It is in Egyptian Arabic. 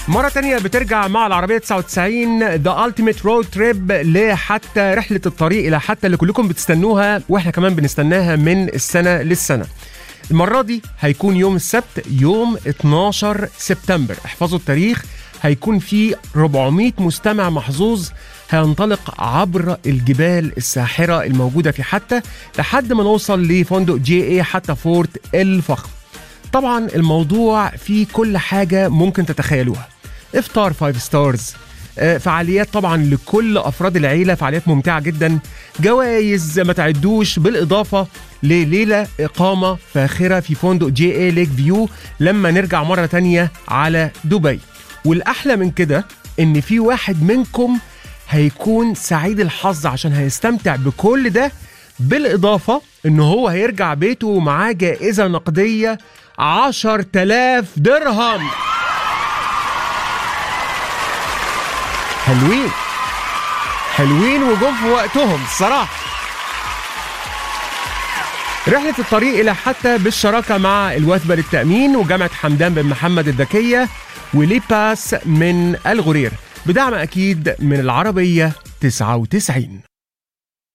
مرة تانية بترجع مع العربية 99 ذا التيميت رود تريب لحتى رحلة الطريق إلى حتى اللي كلكم بتستنوها وإحنا كمان بنستناها من السنة للسنة المرة دي هيكون يوم السبت يوم 12 سبتمبر احفظوا التاريخ هيكون في 400 مستمع محظوظ هينطلق عبر الجبال الساحرة الموجودة في حتى لحد ما نوصل لفندق جي اي حتى فورت الفخم طبعا الموضوع فيه كل حاجة ممكن تتخيلوها افطار فايف ستارز آه، فعاليات طبعا لكل افراد العيله فعاليات ممتعه جدا جوائز ما تعدوش بالاضافه لليله اقامه فاخره في فندق جي اي ليك فيو لما نرجع مره تانية على دبي والاحلى من كده ان في واحد منكم هيكون سعيد الحظ عشان هيستمتع بكل ده بالاضافه ان هو هيرجع بيته ومعاه جائزه نقديه 10000 درهم حلوين حلوين وجم في وقتهم الصراحه رحلة الطريق إلى حتى بالشراكة مع الوثبة للتأمين وجامعة حمدان بن محمد الذكية وليباس من الغرير بدعم أكيد من العربية 99